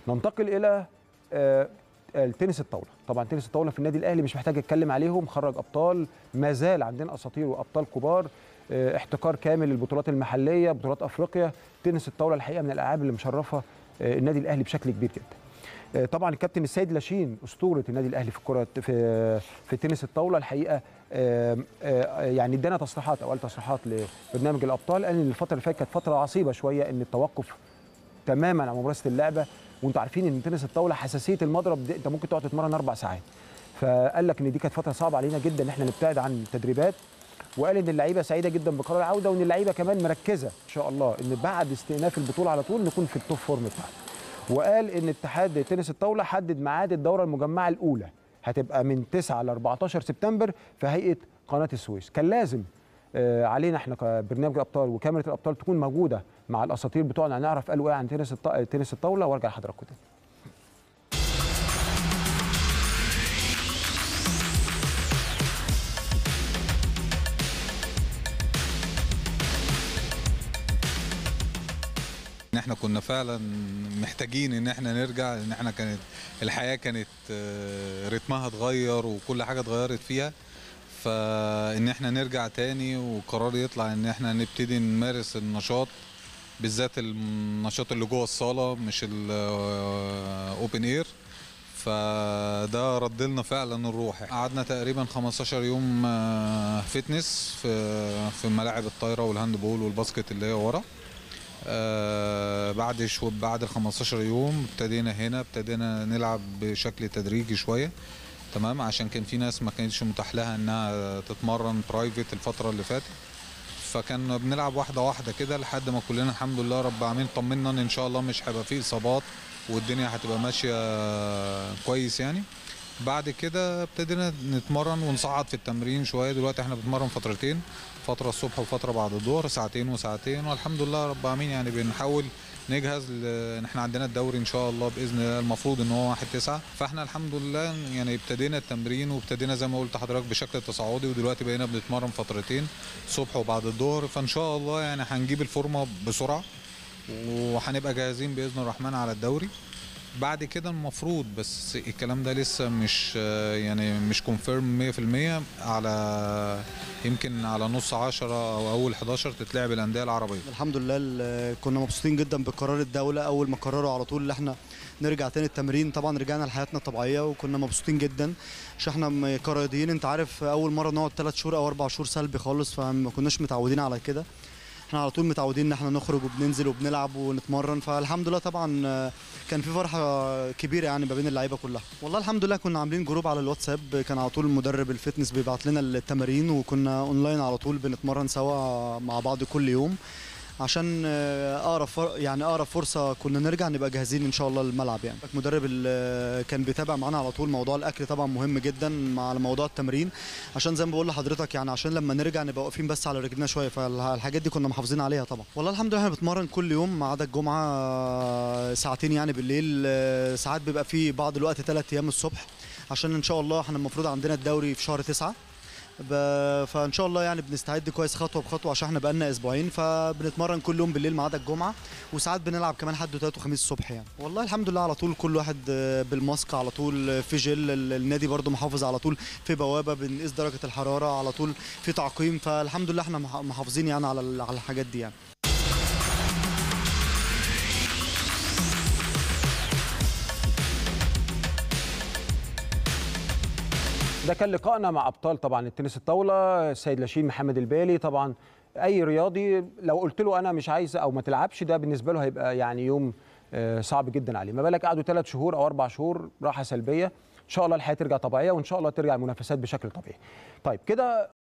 ننتقل الى آه، التنس الطاوله طبعا تنس الطاوله في النادي الاهلي مش محتاج اتكلم عليهم خرج ابطال ما زال عندنا اساطير وابطال كبار آه، احتكار كامل للبطولات المحليه بطولات افريقيا تنس الطاوله الحقيقه من الالعاب اللي مشرفه آه، النادي الاهلي بشكل كبير جدا آه، طبعا الكابتن السيد لاشين اسطوره النادي الاهلي في الكره في في تنس الطاوله الحقيقه آه، آه، يعني ادانا تصريحات او قال تصريحات لبرنامج الابطال قال ان الفتره اللي فاتت كانت فتره عصيبه شويه ان التوقف تماما عن ممارسه اللعبه وانتوا عارفين ان تنس الطاوله حساسيه المضرب دي انت ممكن تقعد تتمرن اربع ساعات فقال لك ان دي كانت فتره صعبه علينا جدا ان احنا نبتعد عن التدريبات وقال ان اللعيبه سعيده جدا بقرار العوده وان اللعيبه كمان مركزه ان شاء الله ان بعد استئناف البطوله على طول نكون في التوب فورم بتاعنا وقال ان اتحاد تنس الطاوله حدد ميعاد الدوره المجمعه الاولى هتبقى من 9 ل 14 سبتمبر في هيئه قناه السويس كان لازم آه، علينا احنا كبرنامج الابطال وكاميرا الابطال تكون موجوده مع الاساطير بتوعنا نعرف قالوا ايه عن تنس الط- تنس الطاوله وارجع لحضراتكم تاني ان احنا كنا فعلا محتاجين ان احنا نرجع ان احنا كانت الحياه كانت آه، رتمها اتغير وكل حاجه اتغيرت فيها فان احنا نرجع تاني وقرار يطلع ان احنا نبتدي نمارس النشاط بالذات النشاط اللي جوه الصاله مش الاوبن اير فده رد لنا فعلا الروح قعدنا تقريبا 15 يوم آه، فتنس في في ملاعب الطايره والهاندبول والباسكت اللي هي ورا آه بعد شو بعد ال 15 يوم ابتدينا هنا ابتدينا نلعب بشكل تدريجي شويه تمام عشان كان في ناس ما كانتش متاح لها انها تتمرن برايفت الفتره اللي فاتت فكان بنلعب واحده واحده كده لحد ما كلنا الحمد لله رب العالمين طمنا ان ان شاء الله مش هيبقى فيه اصابات والدنيا هتبقى ماشيه كويس يعني بعد كده ابتدينا نتمرن ونصعد في التمرين شويه دلوقتي احنا بنتمرن فترتين فتره الصبح وفتره بعد الظهر ساعتين وساعتين والحمد لله رب العالمين يعني بنحاول نجهز ل- ان احنا عندنا الدوري ان شاء الله باذن الله المفروض ان هو 1 9 فاحنا الحمد لله يعني ابتدينا التمرين وابتدينا زي ما قلت لحضرتك بشكل تصاعدي ودلوقتي بقينا بنتمرن فترتين الصبح وبعد الظهر فان شاء الله يعني هنجيب الفورمه بسرعه وهنبقى جاهزين باذن الرحمن على الدوري بعد كده المفروض بس الكلام ده لسه مش آه، يعني مش كونفيرم 100% على يمكن على نص 10 او اول 11 تتلعب الانديه العربيه الحمد لله ال- كنا مبسوطين جدا بقرار الدوله اول ما قرروا على طول ان احنا نرجع تاني التمرين طبعا رجعنا لحياتنا الطبيعيه وكنا مبسوطين جدا عشان احنا م- كرياضيين انت عارف اول مره نقعد ثلاث شهور او اربع شهور سلبي خالص فما كناش متعودين على كده احنا على طول متعودين ان احنا نخرج وبننزل وبنلعب ونتمرن فالحمد لله طبعا آه، كان في فرحه كبيره يعني ما بين اللعيبه كلها والله الحمد لله كنا عاملين جروب على الواتساب كان على طول مدرب الفتنس بيبعت لنا التمارين وكنا اونلاين على طول بنتمرن سوا مع بعض كل يوم عشان آه، اقرب فر... يعني اقرب فرصه كنا نرجع نبقى جاهزين ان شاء الله للملعب يعني المدرب ال- كان بيتابع معانا على طول موضوع الاكل طبعا مهم جدا مع موضوع التمرين عشان زي ما بقول لحضرتك يعني عشان لما نرجع نبقى واقفين بس على رجلنا شويه فالحاجات دي كنا محافظين عليها طبعا والله الحمد لله احنا بنتمرن كل يوم ما عدا الجمعه آه، ساعتين يعني بالليل آه، ساعات بيبقى في بعض الوقت ثلاث ايام الصبح عشان ان شاء الله احنا المفروض عندنا الدوري في شهر تسعة ب- فان شاء الله يعني بنستعد كويس خطوه بخطوه عشان احنا بقالنا اسبوعين فبنتمرن كل يوم بالليل ما عدا الجمعه وساعات بنلعب كمان حد وثلاث وخميس الصبح يعني والله الحمد لله على طول كل واحد آه، بالماسك على طول آه، في جل ال- النادي برضو محافظ على طول في بوابه بنقيس درجه الحراره على طول في تعقيم فالحمد لله احنا مح- محافظين يعني على ال- على الحاجات دي يعني ده كان لقائنا مع ابطال طبعا التنس الطاوله السيد لاشين محمد البالي طبعا اي رياضي لو قلت له انا مش عايز او ما تلعبش ده بالنسبه له هيبقى يعني يوم آه، صعب جدا عليه ما بالك قعدوا ثلاث شهور او اربع شهور راحه سلبيه ان شاء الله الحياه ترجع طبيعيه وان شاء الله ترجع المنافسات بشكل طبيعي طيب كده